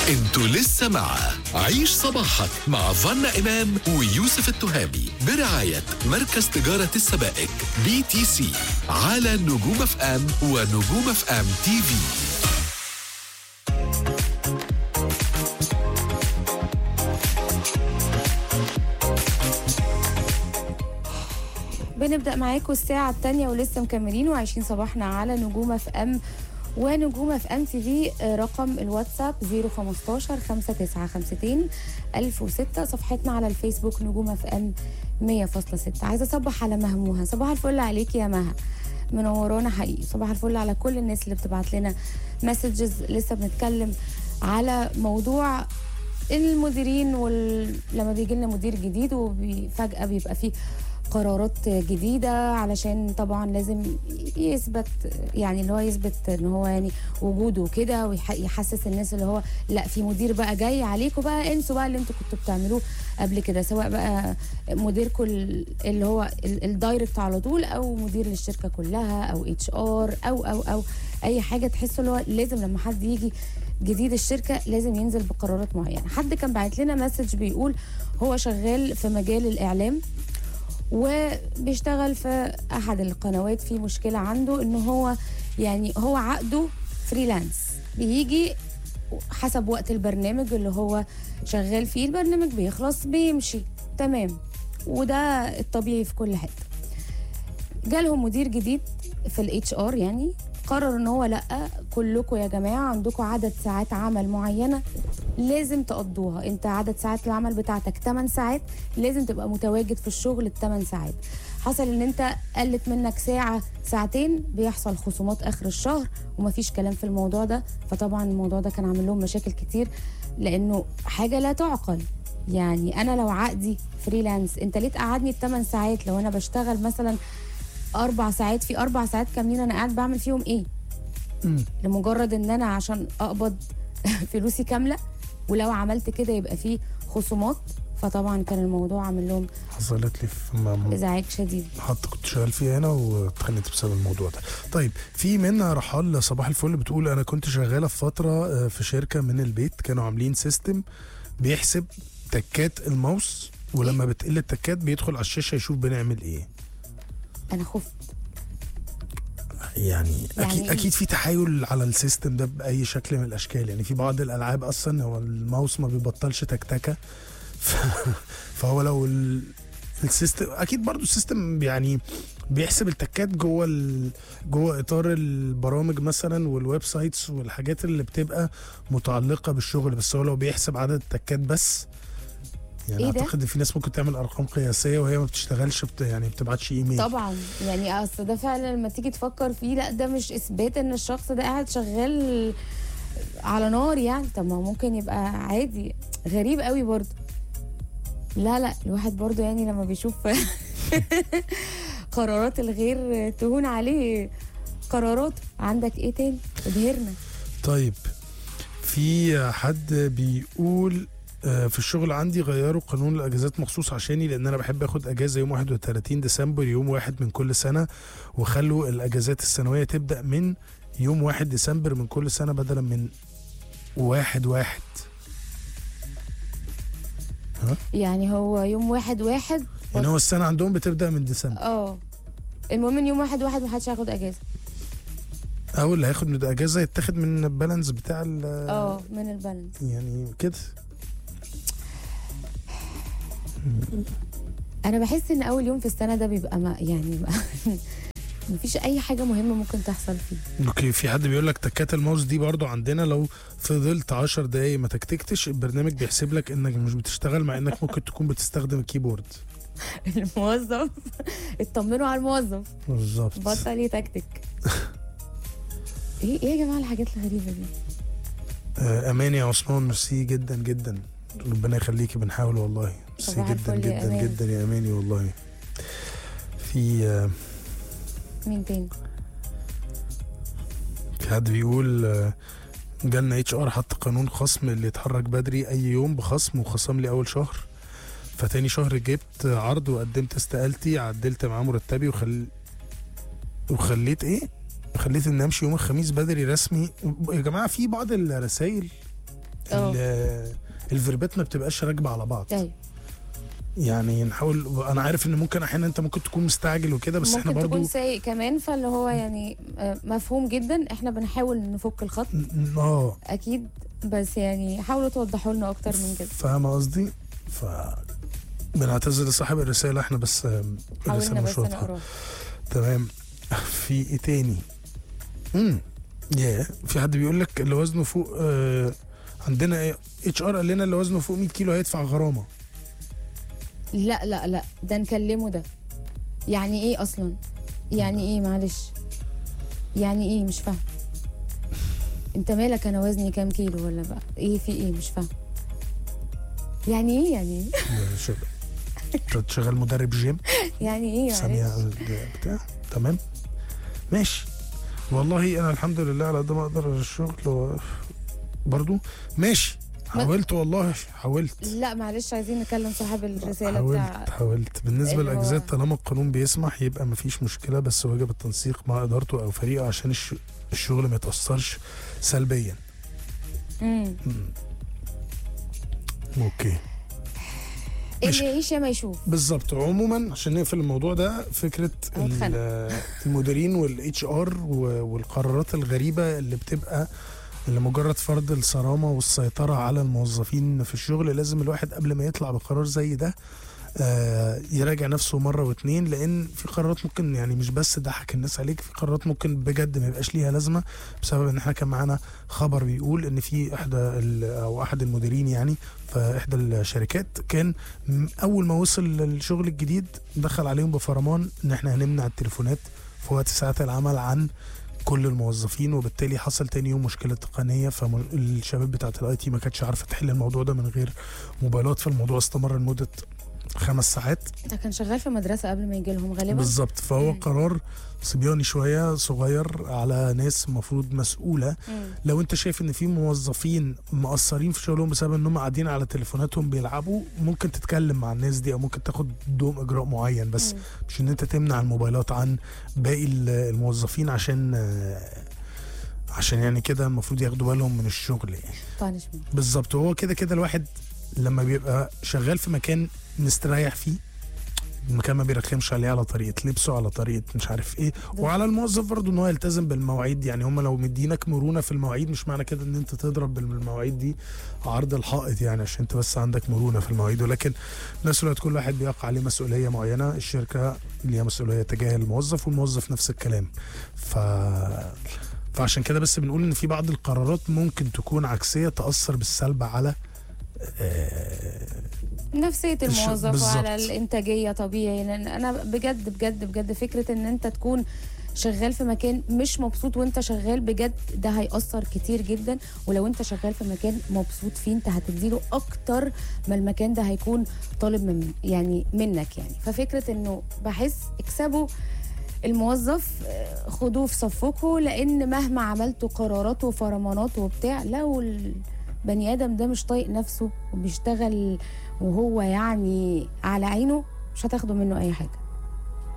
انتوا لسه مع عيش صباحك مع فنا إمام ويوسف التهامي برعاية مركز تجارة السبائك بي تي سي على نجوم اف ام ونجوم اف ام تي في بنبدأ معاكم الساعة الثانية ولسه مكملين وعايشين صباحنا على نجوم اف ام ونجوم اف ام تي في آه، رقم الواتساب 015 5952 1006 صفحتنا على الفيسبوك نجوم اف ام 100.6 عايزة اصبح على مهموها صباح الفل عليك يا مها منورانا حقيقي صباح الفل على كل الناس اللي بتبعت لنا مسجز لسه بنتكلم على موضوع المديرين وال... لما بيجي لنا مدير جديد وفجأة بيبقى فيه قرارات جديدة علشان طبعا لازم يثبت يعني اللي هو يثبت ان هو يعني وجوده كده ويحسس الناس اللي هو لا في مدير بقى جاي عليكم بقى انسوا بقى اللي انتوا كنتوا بتعملوه قبل كده سواء بقى مديركم ال- اللي هو ال- الدايركت على طول او مدير للشركة كلها او اتش ار او او او اي حاجة تحسوا اللي هو لازم لما حد يجي جديد الشركة لازم ينزل بقرارات معينة حد كان بعت لنا مسج بيقول هو شغال في مجال الإعلام وبيشتغل في احد القنوات في مشكله عنده ان هو يعني هو عقده فريلانس بيجي حسب وقت البرنامج اللي هو شغال فيه البرنامج بيخلص بيمشي تمام وده الطبيعي في كل حته جالهم مدير جديد في الاتش ار يعني قرر ان هو لا كلكم يا جماعه عندكم عدد ساعات عمل معينه لازم تقضوها انت عدد ساعات العمل بتاعتك 8 ساعات لازم تبقى متواجد في الشغل الثمان ساعات حصل ان انت قلت منك ساعه ساعتين بيحصل خصومات اخر الشهر ومفيش كلام في الموضوع ده فطبعا الموضوع ده كان عامل لهم مشاكل كتير لانه حاجه لا تعقل يعني انا لو عقدي فريلانس انت ليه تقعدني الثمان ساعات لو انا بشتغل مثلا اربع ساعات في اربع ساعات كاملين انا قاعد بعمل فيهم ايه لمجرد ان انا عشان اقبض فلوسي كامله ولو عملت كده يبقى فيه خصومات فطبعا كان الموضوع عامل لهم حصلت لي في م- ازعاج شديد محطة كنت شغال فيها هنا واتخانقت بسبب الموضوع ده طيب في منى رحال صباح الفل بتقول انا كنت شغالة في فترة آه، في شركة من البيت كانوا عاملين سيستم بيحسب تكات الماوس ولما بتقل التكات بيدخل على الشاشة يشوف بنعمل ايه انا خفت يعني, يعني اكيد إيه؟ اكيد في تحايل على السيستم ده باي شكل من الاشكال يعني في بعض الالعاب اصلا هو الماوس ما بيبطلش تكتكه ف... فهو لو ال... السيستم اكيد برضو السيستم يعني بيحسب التكات جوه ال... جوه اطار البرامج مثلا والويب سايتس والحاجات اللي بتبقى متعلقه بالشغل بس هو لو بيحسب عدد التكات بس يعني إيه ده؟ اعتقد ان في ناس ممكن تعمل ارقام قياسيه وهي ما بتشتغلش بت... يعني بتبعتش ايميل طبعا يعني اصل ده فعلا لما تيجي تفكر فيه لا ده مش اثبات ان الشخص ده قاعد شغال على نار يعني طب ما هو ممكن يبقى عادي غريب قوي برضه لا لا الواحد برضه يعني لما بيشوف قرارات الغير تهون عليه قراراته عندك ايه تاني ابهرنا طيب في حد بيقول آه، في الشغل عندي غيروا قانون الاجازات مخصوص عشاني لان انا بحب اخد اجازه يوم 31 ديسمبر يوم واحد من كل سنه وخلوا الاجازات السنويه تبدا من يوم 1 ديسمبر من كل سنه بدلا من واحد واحد يعني هو يوم واحد واحد يعني هو السنه عندهم بتبدا من ديسمبر اه المهم ان يوم واحد واحد محدش هياخد اجازه او اللي هياخد من الاجازه يتاخد من البالانس بتاع ال- اه من البالانس يعني كده انا بحس ان اول يوم في السنه ده بيبقى ما يعني بقى مفيش اي حاجه مهمه ممكن تحصل فيه اوكي في حد بيقول لك تكات الماوس دي برضو عندنا لو فضلت 10 دقايق ما تكتكتش البرنامج بيحسب لك انك مش بتشتغل مع انك ممكن تكون بتستخدم الكيبورد الموظف اطمنوا على الموظف بالظبط بطل يتكتك ايه ايه يا جماعه الحاجات الغريبه دي آه، امان يا عثمان ميرسي جدا جدا ربنا يخليكي بنحاول والله ميرسي صباح جدا الفل يا جدا أمان. جدا يا اماني والله في آه، مين تاني في حد بيقول آه، جالنا اتش ار حط قانون خصم اللي يتحرك بدري اي يوم بخصم وخصم لي اول شهر فتاني شهر جبت عرض وقدمت استقالتي عدلت معاه مرتبي وخل... وخليت ايه خليت اني امشي يوم الخميس بدري رسمي يا جماعه في بعض الرسائل ال- الفيربات ما بتبقاش راكبه على بعض ايوه يعني نحاول انا عارف ان ممكن احيانا انت ممكن تكون مستعجل وكده بس احنا ممكن برضو تكون سايق كمان فاللي هو يعني آه، مفهوم جدا احنا بنحاول نفك الخط ن- اه اكيد بس يعني حاولوا توضحوا لنا اكتر من كده فاهم قصدي ف بنعتذر لصاحب الرساله احنا بس آم، حاولنا الرساله بس مش واضحه نقراها تمام في ايه تاني امم يا في حد بيقول لك اللي وزنه فوق آه عندنا اتش ار قال لنا اللي وزنه فوق 100 كيلو هيدفع غرامه لا لا لا ده نكلمه ده يعني ايه اصلا يعني ايه معلش يعني ايه مش فاهم انت مالك انا وزني كام كيلو ولا بقى ايه في ايه مش فاهم يعني ايه يعني ايه ده شغل انت شغال مدرب جيم يعني ايه ثانيه معلش بتاع تمام ماشي والله انا الحمد لله على قد ما اقدر الشغل و- برضو ماشي ما- حاولت والله حاولت لا معلش عايزين نكلم صاحب الرساله حاولت بتاع حاولت بالنسبه اللي هو- للاجازات طالما القانون بيسمح يبقى مفيش مشكله بس واجب التنسيق مع ادارته او فريقه عشان الش... الشغل ما يتاثرش سلبيا امم اوكي مش- اللي يعيش يا ما يشوف بالظبط عموما عشان نقفل الموضوع ده فكره هنتخانق. ال- المديرين والاتش ار والقرارات الغريبه اللي بتبقى اللي مجرد فرض الصرامه والسيطره على الموظفين في الشغل لازم الواحد قبل ما يطلع بقرار زي ده آه، يراجع نفسه مره واتنين لان في قرارات ممكن يعني مش بس ضحك الناس عليك في قرارات ممكن بجد ما يبقاش ليها لازمه بسبب ان احنا كان معانا خبر بيقول ان في احدى ال- او احد المديرين يعني في احدى الشركات كان م- اول ما وصل للشغل الجديد دخل عليهم بفرمان ان احنا هنمنع التليفونات في وقت ساعات العمل عن كل الموظفين وبالتالي حصل تاني يوم مشكله تقنيه فالشباب بتاعت الاي تي ما كانتش عارفه تحل الموضوع ده من غير موبايلات فالموضوع استمر لمده خمس ساعات ده كان شغال في مدرسه قبل ما يجي لهم غالبا بالظبط فهو مم. قرار صبياني شويه صغير على ناس المفروض مسؤوله مم. لو انت شايف ان في موظفين مقصرين في شغلهم بسبب انهم قاعدين على تليفوناتهم بيلعبوا ممكن تتكلم مع الناس دي او ممكن تاخد دوم اجراء معين بس مم. مش ان انت تمنع الموبايلات عن باقي ال- الموظفين عشان آه، عشان يعني كده المفروض ياخدوا بالهم من الشغل يعني punishment. بالظبط وهو كده كده الواحد لما بيبقى شغال في مكان مستريح فيه المكان ما بيرخمش عليه على طريقه لبسه على طريقه مش عارف ايه وعلى الموظف برضه ان هو يلتزم بالمواعيد يعني هم لو مدينك مرونه في المواعيد مش معنى كده ان انت تضرب بالمواعيد دي عرض الحائط يعني عشان انت بس عندك مرونه في المواعيد ولكن في نفس الوقت كل واحد بيقع عليه مسؤوليه معينه الشركه ليها مسؤوليه تجاه الموظف والموظف نفس الكلام ف فعشان كده بس بنقول ان في بعض القرارات ممكن تكون عكسيه تاثر بالسلب على آه، نفسية الش- الموظف بالظبط. وعلى الإنتاجية طبيعي لأن أنا بجد بجد بجد فكرة إن أنت تكون شغال في مكان مش مبسوط وانت شغال بجد ده هيأثر كتير جدا ولو انت شغال في مكان مبسوط فيه انت هتديله اكتر ما المكان ده هيكون طالب من يعني منك يعني ففكرة انه بحس اكسبوا الموظف آه، خدوه في صفكم لان مهما عملتوا قرارات وفرمانات وبتاع لو البني ادم ده مش طايق نفسه وبيشتغل وهو يعني على عينه مش هتاخدوا منه اي حاجه